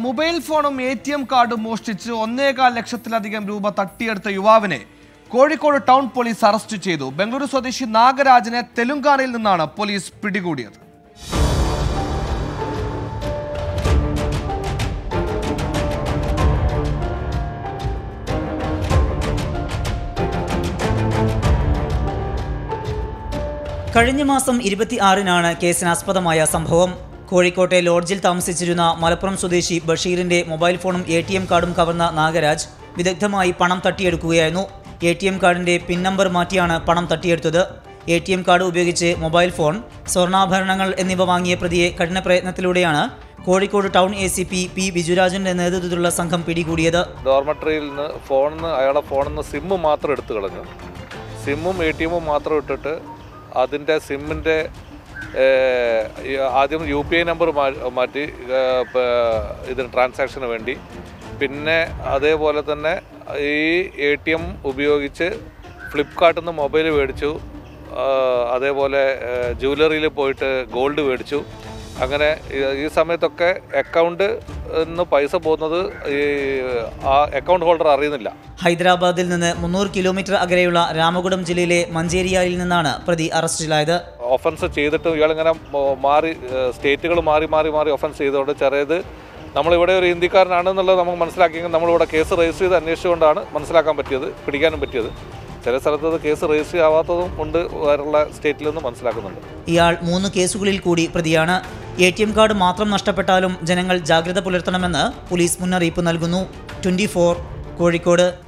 mobile ഫോണും A T M കാർഡും മോഷ്ടിച്ച് ഒന്നേകാൽ ലക്ഷത്തിലധികം രൂപ തട്ടിയെടുത്ത യുവാവിനെ കോഴിക്കോട് ടൗൺ പോലീസ് അറസ്റ്റ് ചെയ്തു ബംഗളൂരു സ്വദേശി നാഗരാജിനെ തെലുങ്കാനയിൽ നിന്നാണ് പോലീസ് പിടികൂടിയത് കഴിഞ്ഞ മാസം ഇരുപത്തി ആറിനാണ് കേസിനാസ്പദമായ സംഭവം കോഴിക്കോട്ടെ ലോഡ്ജിൽ താമസിച്ചിരുന്ന മലപ്പുറം സ്വദേശി ബഷീറിന്റെ മൊബൈൽ ഫോണും എ ടി എം കാർഡും കവർന്ന നാഗരാജ് വിദഗ്ധമായി പണം തട്ടിയെടുക്കുകയായിരുന്നു എ ടി എം കാർഡിന്റെ പിൻ നമ്പർ മാറ്റിയാണ് പണം തട്ടിയെടുത്തത് എ ടി എം കാർഡ് ഉപയോഗിച്ച് മൊബൈൽ ഫോൺ സ്വർണ്ണാഭരണങ്ങൾ എന്നിവ വാങ്ങിയ പ്രതിയെ കഠിന പ്രയത്നത്തിലൂടെയാണ് Kozhikode town A C P P ബിജുരാജന്റെ നേതൃത്വത്തിലുള്ള സംഘം പിടികൂടിയത് ഡോർമെട്രിയിൽ നിന്ന് ഫോണിൽ നിന്ന് അയാളെ ഫോണിൽ നിന്ന് സിമ്മ് മാത്രം എടുത്തു കളഞ്ഞു സിമ്മും എ ടി എമ്മും മാത്രം ഇട്ടിട്ട് അതിൻ്റെ സിമ്മിൻ്റെ ആദ്യം യു പി ഐ നമ്പർ മാറ്റി ഏഹ്, പ- ഇതിന് ട്രാൻസാക്ഷന് വേണ്ടി പിന്നെ അതേപോലെ തന്നെ ഈ എ ടി എം ഉപയോഗിച്ച് ഫ്ലിപ്കാർട്ടിൽ നിന്ന് മൊബൈൽ മേടിച്ചു ആഹ്, അതേപോലെ ജുവലറിയിൽ പോയിട്ട് ഗോൾഡ് മേടിച്ചു അങ്ങനെ ഈ- ഈ സമയത്തൊക്കെ അക്കൗണ്ട് നിന്ന് പൈസ പോകുന്നത് ഈ ആ അക്കൗണ്ട് ഹോൾഡർ അറിയുന്നില്ല ഹൈദരാബാദിൽ നിന്ന് മുന്നൂറ് കിലോമീറ്റർ അകലെയുള്ള രാമകുളം ജില്ലയിലെ മഞ്ചേരിയാലിൽ നിന്നാണ് പ്രതി അറസ്റ്റിലായത് ഒഫൻസ് ചെയ്തിട്ട് ഇയാളിങ്ങനെ മ- മാറി സ്റ്റേറ്റുകൾ മാറി മാറി മാറി ഒഫൻസ് ചെയ്തുകൊണ്ട് ചെറിയത് നമ്മളിവിടെ ഒരു ഹിന്ദിക്കാരനാണെന്നുള്ളത് നമുക്ക് മനസ്സിലാക്കിയെങ്കിൽ നമ്മളിവിടെ കേസ് രജിസ്റ്റർ ചെയ്ത് അന്വേഷിച്ചുകൊണ്ടാണ് മനസ്സിലാക്കാൻ പറ്റിയത് പിടിക്കാനും പറ്റിയത് ചില സ്ഥലത്ത് അത് കേസ് രജിസ്റ്റർ ആവാത്തതും ഉണ്ട് വേറെയുള്ള സ്റ്റേറ്റിൽ നിന്ന് മനസ്സിലാക്കുന്നുണ്ട് ഇയാൾ മൂന്ന് കേസുകളിൽ കൂടി പ്രതിയാണ് എ ടി എം കാർഡ് മാത്രം നഷ്ടപ്പെട്ടാലും ജനങ്ങൾ ജാഗ്രത പുലർത്തണമെന്ന് പോലീസ് മുന്നറിയിപ്പ് നൽകുന്നു ട്വന്റി കോഴിക്കോട്